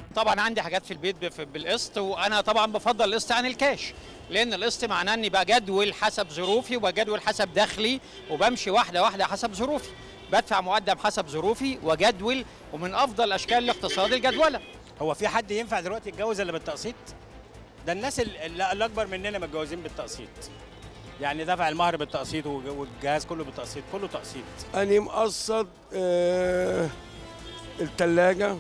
طبعا عندي حاجات في البيت بف- بالقسط وانا طبعا بفضل القسط عن الكاش لان القسط معناه اني بجدول حسب ظروفي وبجدول حسب دخلي وبمشي واحده واحده حسب ظروفي بدفع مقدم حسب ظروفي وجدول ومن افضل اشكال الاقتصاد الجدوله هو في حد ينفع دلوقتي يتجوز الا بالتقسيط ده الناس ال- اللي اللي اكبر مننا متجوزين بالتقسيط يعني دفع المهر بالتقسيط والج- والجهاز كله بالتقسيط كله تقسيط أنا مقسط آه التلاجة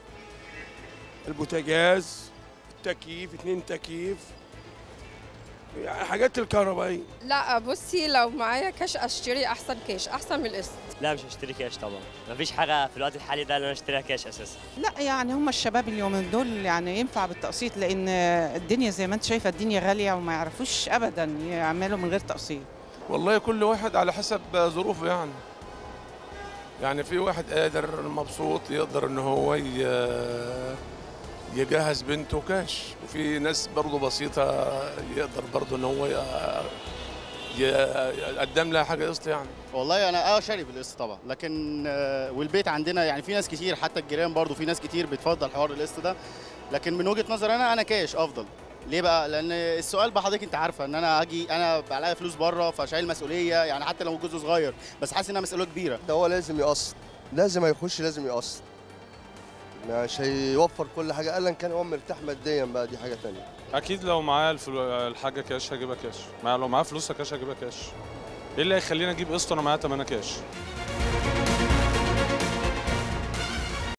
البوتاجاز التكييف اتنين تكييف يعني حاجات الكهربائية لا بصي لو معايا كاش اشتري احسن كاش احسن من القسط لا مش هشتري كاش طبعا مفيش حاجه في الوقت الحالي ده اللي انا اشتريها كاش اساسا لا يعني هم الشباب اليومين دول يعني ينفع بالتقسيط لان الدنيا زي ما انت شايفه الدنيا غاليه وما يعرفوش ابدا يعملوا من غير تقسيط والله كل واحد على حسب ظروفه يعني يعني في واحد قادر مبسوط يقدر ان هو ي- يجهز بنته كاش وفي ناس برضه بسيطة يقدر برضه ان هو ي- ي- يقدم لها حاجة قسط يعني والله انا اه شاري بالقسط طبعا لكن آه، والبيت عندنا يعني في ناس كتير حتى الجيران برضو في ناس كتير بتفضل حوار القسط ده لكن من وجهه نظر انا انا كاش افضل ليه بقى لان السؤال بقى حضرتك انت عارفه ان انا هاجي انا عليا فلوس بره فشايل مسؤوليه يعني حتى لو جزء صغير بس حاسس انها مسؤوليه كبيره ده هو لازم يقسط لازم هيخش لازم يقسط مش هيوفر كل حاجه الا كان هو مرتاح ماديا بقى دي حاجه تانية اكيد لو معايا الفلو... الحاجه كاش هجيبها كاش مع لو معايا فلوسها كاش هجيبها كاش ايه اللي هيخليني اجيب قسط وانا معايا تمنها كاش